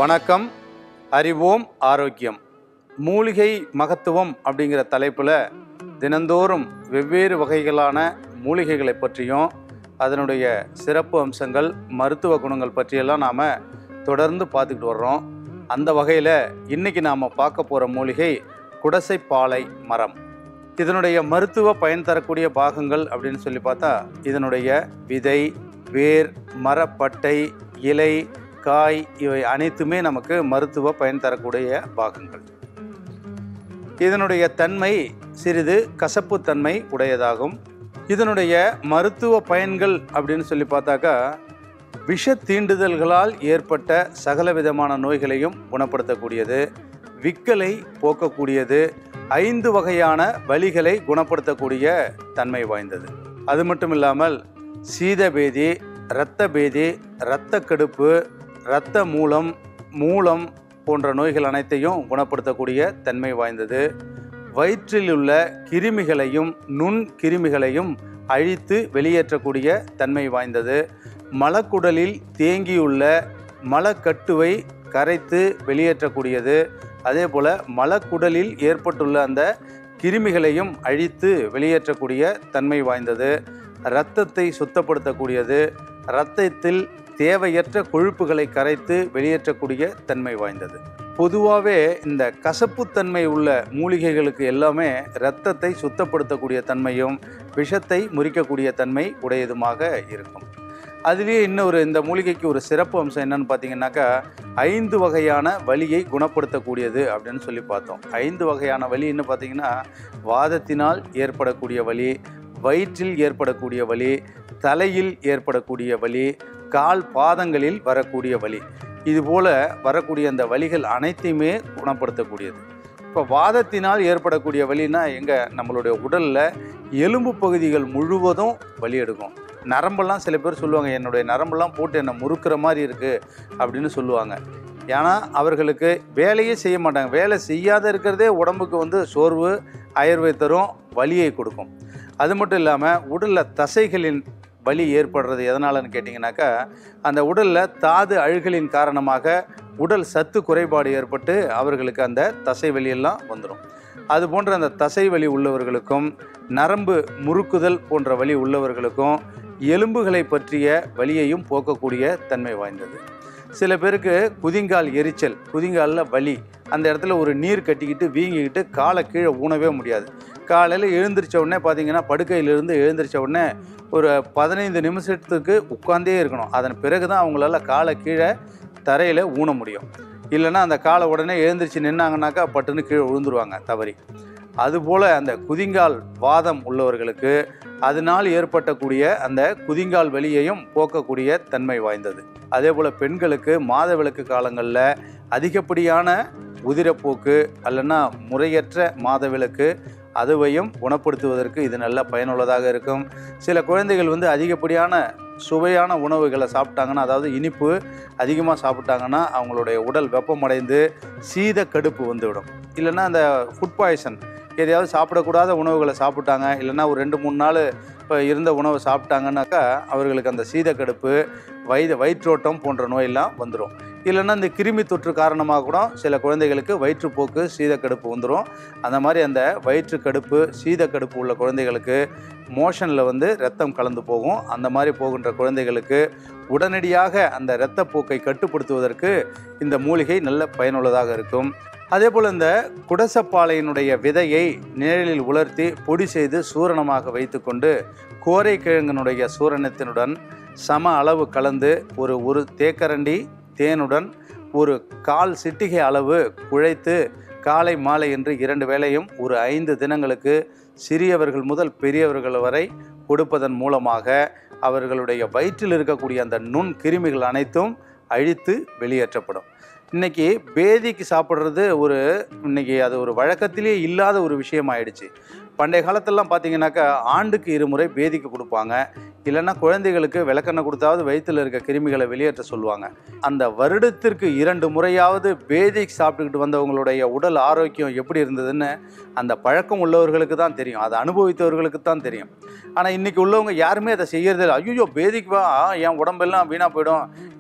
வணக்கம் அறிவோம் ஆரோக்கியம் மூலிகை மகத்துவம் அப்படிங்கிற தலைப்பில் தினந்தோறும் வெவ்வேறு வகைகளான மூலிகைகளை பற்றியும் அதனுடைய சிறப்பு அம்சங்கள் மருத்துவ குணங்கள் பற்றியெல்லாம் நாம் தொடர்ந்து பார்த்துக்கிட்டு வர்றோம் அந்த வகையில் இன்னைக்கு நாம் பார்க்க போகிற மூலிகை குடசைப்பாலை மரம் இதனுடைய மருத்துவ பயன் தரக்கூடிய பாகங்கள் அப்படின்னு சொல்லி பார்த்தா இதனுடைய விதை வேர் மரப்பட்டை இலை காய் இவை அனைத்துமே நமக்கு மருத்துவ பயன் தரக்கூடிய பாகங்கள் இதனுடைய தன்மை சிறிது கசப்புத்தன்மை உடையதாகும் இதனுடைய மருத்துவ பயன்கள் அப்படின்னு சொல்லி பார்த்தாக்கா விஷ தீண்டுதல்களால் ஏற்பட்ட சகல விதமான நோய்களையும் குணப்படுத்தக்கூடியது விக்கலை போக்கக்கூடியது ஐந்து வகையான வலிகளை குணப்படுத்தக்கூடிய தன்மை வாய்ந்தது அது மட்டும் இல்லாமல் சீதபேதி இரத்த பேதி இரத்த கடுப்பு இரத்த மூலம் மூலம் போன்ற நோய்கள் அனைத்தையும் குணப்படுத்தக்கூடிய தன்மை வாய்ந்தது வயிற்றில் உள்ள கிருமிகளையும் நுண் கிருமிகளையும் அழித்து வெளியேற்றக்கூடிய தன்மை வாய்ந்தது மலக்குடலில் தேங்கியுள்ள மலக்கட்டுவை கரைத்து வெளியேற்றக்கூடியது அதே போல் மலக்குடலில் ஏற்பட்டுள்ள அந்த கிருமிகளையும் அழித்து வெளியேற்றக்கூடிய தன்மை வாய்ந்தது இரத்தத்தை சுத்தப்படுத்தக்கூடியது இரத்தத்தில் தேவையற்ற கொழுப்புகளை கரைத்து வெளியேற்றக்கூடிய தன்மை வாய்ந்தது பொதுவாகவே இந்த கசப்புத்தன்மை உள்ள மூலிகைகளுக்கு எல்லாமே இரத்தத்தை சுத்தப்படுத்தக்கூடிய தன்மையும் விஷத்தை முறிக்கக்கூடிய தன்மை உடையதுமாக இருக்கும் அதுலேயே இன்னொரு இந்த மூலிகைக்கு ஒரு சிறப்பு அம்சம் என்னன்னு பார்த்தீங்கன்னாக்கா ஐந்து வகையான வலியை குணப்படுத்தக்கூடியது அப்படின்னு சொல்லி பார்த்தோம் ஐந்து வகையான வலின்னு பார்த்தீங்கன்னா வாதத்தினால் ஏற்படக்கூடிய வலி வயிற்றில் ஏற்படக்கூடிய வலி தலையில் ஏற்படக்கூடிய வலி கால் பாதங்களில் வரக்கூடிய வலி இதுபோல் வரக்கூடிய அந்த வலிகள் அனைத்தையுமே குணப்படுத்தக்கூடியது இப்போ வாதத்தினால் ஏற்படக்கூடிய வலினா எங்கே நம்மளுடைய உடலில் எலும்பு பகுதிகள் முழுவதும் வலி எடுக்கும் நரம்பெல்லாம் சில பேர் சொல்லுவாங்க என்னுடைய நரம்பெல்லாம் போட்டு என்னை முறுக்கிற மாதிரி இருக்குது அப்படின்னு சொல்லுவாங்க ஏன்னா அவர்களுக்கு வேலையே செய்ய மாட்டாங்க வேலை செய்யாத இருக்கிறதே உடம்புக்கு வந்து சோர்வு அயர்வை தரும் வலியை கொடுக்கும் அது மட்டும் இல்லாமல் உடலில் தசைகளின் வலி ஏற்படுறது எதனாலன்னு கேட்டிங்கனாக்கா அந்த உடலில் தாது அழுகலின் காரணமாக உடல் சத்து குறைபாடு ஏற்பட்டு அவர்களுக்கு அந்த தசை வலியெல்லாம் வந்துடும் அது போன்ற அந்த தசை வலி உள்ளவர்களுக்கும் நரம்பு முறுக்குதல் போன்ற வலி உள்ளவர்களுக்கும் எலும்புகளை பற்றிய வலியையும் போக்கக்கூடிய தன்மை வாய்ந்தது சில பேருக்கு குதிங்கால் எரிச்சல் குதிங்காலில் வலி அந்த இடத்துல ஒரு நீர் கட்டிக்கிட்டு வீங்கிக்கிட்டு காலை கீழே ஊனவே முடியாது காலையில் எழுந்திரிச்ச உடனே பார்த்தீங்கன்னா படுக்கையிலிருந்து எழுந்திரிச்ச உடனே ஒரு பதினைந்து நிமிஷத்துக்கு உட்காந்தே இருக்கணும் அதன் பிறகு தான் அவங்களால காலை கீழே தரையில் ஊன முடியும் இல்லைன்னா அந்த காலை உடனே எழுந்திரிச்சு நின்னாங்கனாக்கா பட்டுன்னு கீழே விழுந்துருவாங்க தவறி அதுபோல் அந்த குதிங்கால் வாதம் உள்ளவர்களுக்கு அதனால் ஏற்பட்டக்கூடிய அந்த குதிங்கால் வலியையும் போக்கக்கூடிய தன்மை வாய்ந்தது அதே போல் பெண்களுக்கு மாதவிலக்கு காலங்களில் அதிகப்படியான உதிரப்போக்கு அல்லனா முறையற்ற மாதவிலக்கு அதுவையும் குணப்படுத்துவதற்கு இது நல்ல பயனுள்ளதாக இருக்கும் சில குழந்தைகள் வந்து அதிகப்படியான சுவையான உணவுகளை சாப்பிட்டாங்கன்னா அதாவது இனிப்பு அதிகமாக சாப்பிட்டாங்கன்னா அவங்களுடைய உடல் வெப்பமடைந்து சீத கடுப்பு வந்துவிடும் இல்லைன்னா அந்த ஃபுட் பாய்சன் எதையாவது சாப்பிடக்கூடாத உணவுகளை சாப்பிட்டாங்க இல்லைன்னா ஒரு ரெண்டு மூணு நாள் இப்போ இருந்த உணவை சாப்பிட்டாங்கன்னாக்கா அவர்களுக்கு அந்த சீதக்கடுப்பு வயிறு வயிற்றோட்டம் போன்ற நோயெல்லாம் வந்துடும் இல்லைன்னா இந்த கிருமி தொற்று காரணமாக கூட சில குழந்தைகளுக்கு வயிற்றுப்போக்கு சீதக்கடுப்பு வந்துடும் அந்த மாதிரி அந்த வயிற்றுக்கடுப்பு சீதக்கடுப்பு உள்ள குழந்தைகளுக்கு மோஷனில் வந்து ரத்தம் கலந்து போகும் அந்த மாதிரி போகின்ற குழந்தைகளுக்கு உடனடியாக அந்த இரத்தப்போக்கை கட்டுப்படுத்துவதற்கு இந்த மூலிகை நல்ல பயனுள்ளதாக இருக்கும் அதே போல் இந்த குடசப்பாலையினுடைய விதையை நிழலில் உலர்த்தி பொடி செய்து சூரணமாக வைத்துக்கொண்டு கோரை கிழங்கினுடைய சூரணத்தினுடன் சம அளவு கலந்து ஒரு ஒரு தேக்கரண்டி தேனுடன் ஒரு கால் சிட்டிகை அளவு குழைத்து காலை மாலை என்று இரண்டு வேளையும் ஒரு ஐந்து தினங்களுக்கு சிறியவர்கள் முதல் பெரியவர்கள் வரை கொடுப்பதன் மூலமாக அவர்களுடைய வயிற்றில் இருக்கக்கூடிய அந்த நுண் கிருமிகள் அனைத்தும் அழித்து வெளியேற்றப்படும் இன்னைக்கு பேதிக்கு சாப்பிட்றது ஒரு இன்னைக்கு அது ஒரு வழக்கத்திலே இல்லாத ஒரு விஷயம் ஆயிடுச்சு பண்டைய காலத்திலலாம் பார்த்தீங்கன்னாக்கா ஆண்டுக்கு இருமுறை பேதிக்கு கொடுப்பாங்க இல்லைன்னா குழந்தைகளுக்கு விளக்கெண்ணெய் கொடுத்தாவது வயிற்றில் இருக்க கிருமிகளை வெளியேற்ற சொல்லுவாங்க அந்த வருடத்திற்கு இரண்டு முறையாவது பேதிக்கு சாப்பிட்டுக்கிட்டு வந்தவங்களுடைய உடல் ஆரோக்கியம் எப்படி இருந்ததுன்னு அந்த பழக்கம் உள்ளவர்களுக்கு தான் தெரியும் அதை அனுபவித்தவர்களுக்கு தான் தெரியும் ஆனால் இன்றைக்கி உள்ளவங்க யாருமே அதை செய்யறதில்ல ஐயோ பேதிக்கு வா என் உடம்பெல்லாம் வீணாக போயிடும்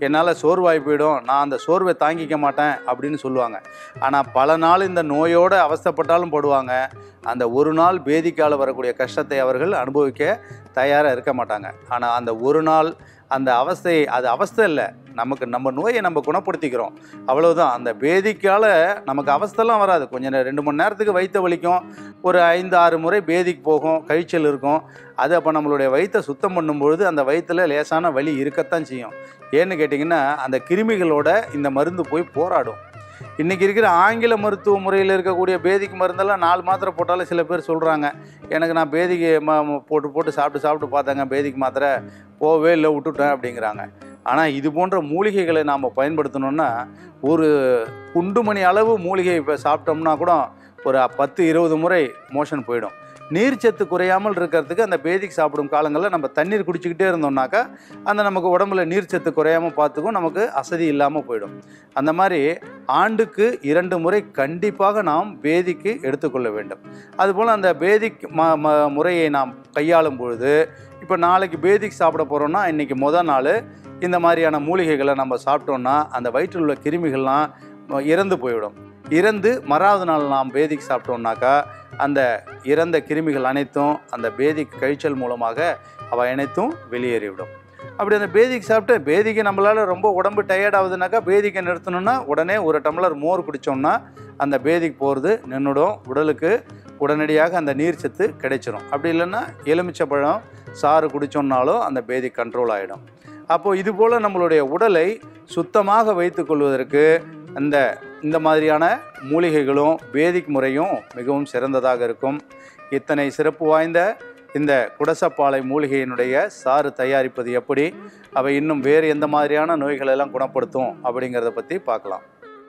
என்னால் சோர்வாய் போயிடும் நான் அந்த சோர்வை தாங்கிக்க மாட்டேன் அப்படின்னு சொல்லுவாங்க ஆனால் பல நாள் இந்த நோயோடு அவஸ்தைப்பட்டாலும் போடுவாங்க அந்த ஒரு நாள் பேதிக்கால வரக்கூடிய கஷ்டத்தை அவர்கள் அனுபவிக்க தயாராக இருக்க மாட்டாங்க ஆனால் அந்த ஒரு நாள் அந்த அவஸ்தை அது அவஸ்தை இல்லை நமக்கு நம்ம நோயை நம்ம குணப்படுத்திக்கிறோம் அவ்வளவுதான் அந்த பேதிக்கால நமக்கு அவஸ்தைலாம் வராது கொஞ்சம் நே- ரெண்டு மணி நேரத்துக்கு வயிற்ற வலிக்கும் ஒரு ஐந்து ஆறு முறை பேதிக்கு போகும் கழிச்சல் இருக்கும் அது அப்போ நம்மளுடைய வயிற்றை சுத்தம் பண்ணும்பொழுது அந்த வயிற்றில் லேசான வலி இருக்கத்தான் செய்யும் ஏன்னு கேட்டிங்கன்னா அந்த கிருமிகளோட இந்த மருந்து போய் போராடும் இன்றைக்கி இருக்கிற ஆங்கில மருத்துவ முறையில் இருக்கக்கூடிய பேதிக்கு மருந்தெல்லாம் நாலு மாத்திரை போட்டாலும் சில பேர் சொல்கிறாங்க எனக்கு நான் பேதிக்கு ம ம- போட்டு போட்டு சாப்பிட்டு சாப்பிட்டு பார்த்தேங்க பேதிக்கு மாத்திரை போகவே இல்லை விட்டுட்டேன் அப்படிங்கிறாங்க ஆனால் இது போன்ற மூலிகைகளை நாம் பயன்படுத்தணும்னா ஒரு குண்டுமணி அளவு மூலிகை இப்போ சாப்பிட்டோம்னா கூட ஒரு பத்து இருபது முறை மோஷன் போயிடும் நீர்ச்சத்து குறையாமல் இருக்கிறதுக்கு அந்த பேதிக்கு சாப்பிடும் காலங்களில் நம்ம தண்ணீர் குடிச்சிக்கிட்டே இருந்தோம்னாக்கா அந்த நமக்கு உடம்புல நீர்ச்சத்து குறையாமல் பார்த்துக்கும் நமக்கு அசதி இல்லாமல் போயிடும் அந்த மாதிரி ஆண்டுக்கு இரண்டு முறை கண்டிப்பாக நாம் பேதிக்கு எடுத்துக்கொள்ள வேண்டும் அதுபோல் அந்த பேதிக் ம ம முறையை நாம் கையாளும் பொழுது இப்போ நாளைக்கு பேதிக்கு சாப்பிட போகிறோம்னா இன்றைக்கி முத நாள் இந்த மாதிரியான மூலிகைகளை நம்ம சாப்பிட்டோம்னா அந்த வயிற்றில் உள்ள கிருமிகள்லாம் அஹ், இறந்து போய்விடும் இறந்து மறாவது நாள் நாம் பேதிக்கு சாப்பிட்டோம்னாக்கா அந்த இறந்த கிருமிகள் அனைத்தும் அந்த பேதிக் கழிச்சல் மூலமாக அவை அனைத்தும் வெளியேறிவிடும் அப்படி அந்த பேதிக்கு சாப்பிட்டு பேதிக்கு நம்மளால் ரொம்ப உடம்பு டயர்ட் ஆகுதுனாக்கா பேதிக்கை நிறுத்தணும்னா உடனே ஒரு டம்ளர் மோர் குடித்தோம்னா அந்த பேதிக்கு போகிறது நின்றுடும் உடலுக்கு உடனடியாக அந்த நீர் சத்து கிடைச்சிரும் அப்படி இல்லைன்னா எலுமிச்சப்பழம் சாறு குடித்தோம்னாலும் அந்த பேதி கண்ட்ரோல் ஆகிடும் அப்போது இது போல் நம்மளுடைய உடலை சுத்தமாக வைத்துக்கொள்வதற்கு அந்த இந்த மாதிரியான மூலிகைகளும் வேதிக் முறையும் மிகவும் சிறந்ததாக இருக்கும் இத்தனை சிறப்பு வாய்ந்த இந்த குடசப்பாலை மூலிகையினுடைய சாறு தயாரிப்பது எப்படி அவை இன்னும் வேறு எந்த மாதிரியான நோய்களெல்லாம் குணப்படுத்தும் அப்படிங்கிறத பற்றி பார்க்கலாம்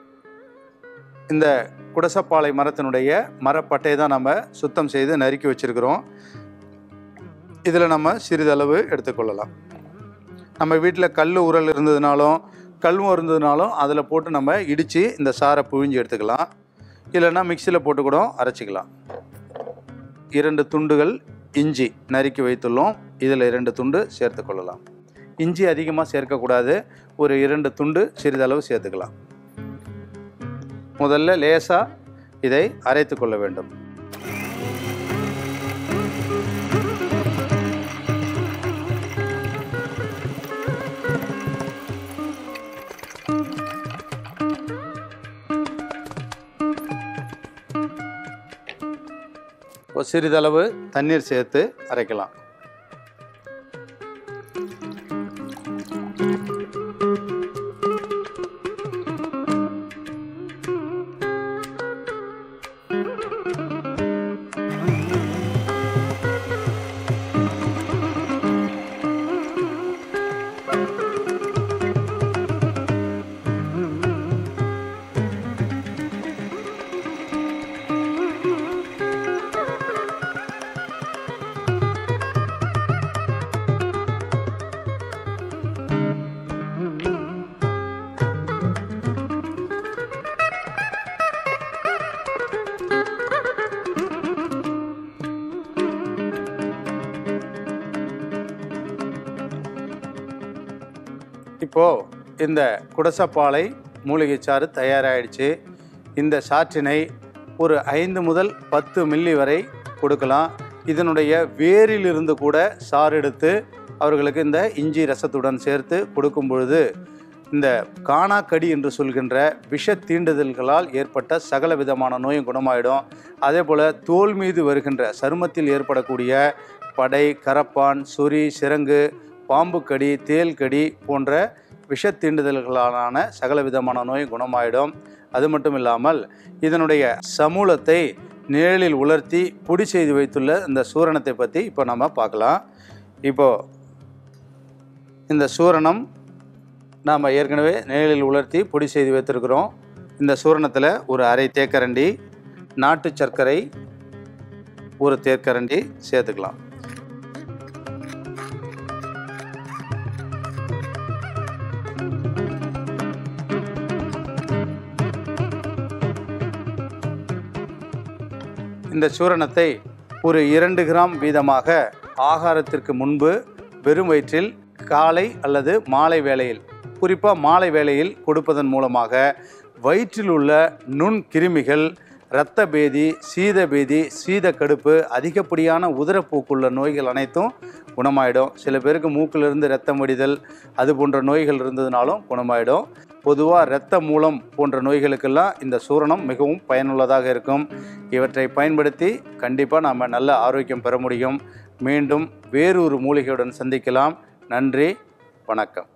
இந்த குடசப்பாலை மரத்தினுடைய மரப்பட்டையை தான் நம்ம சுத்தம் செய்து நறுக்கி வச்சிருக்கிறோம் இதில் நம்ம சிறிதளவு எடுத்துக்கொள்ளலாம் நம்ம வீட்டில் கல் உரல் இருந்ததுனாலும் கல்வம் இருந்ததுனாலும் அதில் போட்டு நம்ம இடித்து இந்த சாறை புழிஞ்சு எடுத்துக்கலாம் இல்லைன்னா மிக்சியில் போட்டு கூட அரைச்சிக்கலாம் இரண்டு துண்டுகள் இஞ்சி நறுக்கி வைத்துள்ளோம் இதில் இரண்டு துண்டு சேர்த்து கொள்ளலாம் இஞ்சி அதிகமாக சேர்க்கக்கூடாது ஒரு இரண்டு துண்டு சிறிதளவு சேர்த்துக்கலாம் முதல்ல லேசாக இதை அரைத்து கொள்ள வேண்டும் ஒரு சிறிதளவு தண்ணீர் சேர்த்து அரைக்கலாம் இப்போது இந்த குடசப்பாலை மூலிகை சாறு தயாராகிடுச்சு இந்த சாற்றினை ஒரு ஐந்து முதல் பத்து மில்லி வரை கொடுக்கலாம் இதனுடைய வேரிலிருந்து கூட சாறு எடுத்து அவர்களுக்கு இந்த இஞ்சி ரசத்துடன் சேர்த்து கொடுக்கும் பொழுது இந்த காணாக்கடி என்று சொல்கின்ற விஷ தீண்டுதல்களால் ஏற்பட்ட சகல விதமான நோயும் குணமாயிடும் அதே போல் தோல் மீது வருகின்ற சருமத்தில் ஏற்படக்கூடிய படை கரப்பான் சொறி சிரங்கு பாம்புக்கடி தேள்கடி போன்ற விஷ தீண்டுதல்களாலான சகல விதமான நோயும் குணமாயிடும் அது மட்டும் இல்லாமல் இதனுடைய சமூலத்தை நிழலில் உலர்த்தி பொடி செய்து வைத்துள்ள இந்த சூரணத்தை பற்றி இப்போ நம்ம பார்க்கலாம் இப்போ இந்த சூரணம் நாம் ஏற்கனவே நிழலில் உலர்த்தி பொடி செய்து வைத்திருக்கிறோம் இந்த சூரணத்தில் ஒரு அரை தேக்கரண்டி நாட்டு சர்க்கரை ஒரு தேக்கரண்டி சேர்த்துக்கலாம் இந்த சூரணத்தை ஒரு இரண்டு கிராம் வீதமாக ஆகாரத்திற்கு முன்பு வெறும் வயிற்றில் காலை அல்லது மாலை வேளையில் குறிப்பாக மாலை வேளையில் கொடுப்பதன் மூலமாக வயிற்றில் உள்ள நுண் கிருமிகள் இரத்த பேதி சீத பேதி சீத கடுப்பு அதிகப்படியான உதரப்போக்குள்ள நோய்கள் அனைத்தும் குணமாயிடும் சில பேருக்கு மூக்கிலிருந்து ரத்தம் வடிதல் அது போன்ற நோய்கள் இருந்ததுனாலும் குணமாயிடும் பொதுவாக இரத்த மூலம் போன்ற நோய்களுக்கெல்லாம் இந்த சூரணம் மிகவும் பயனுள்ளதாக இருக்கும் இவற்றை பயன்படுத்தி கண்டிப்பாக நாம் நல்ல ஆரோக்கியம் பெற முடியும் மீண்டும் வேறொரு மூலிகையுடன் சந்திக்கலாம் நன்றி வணக்கம்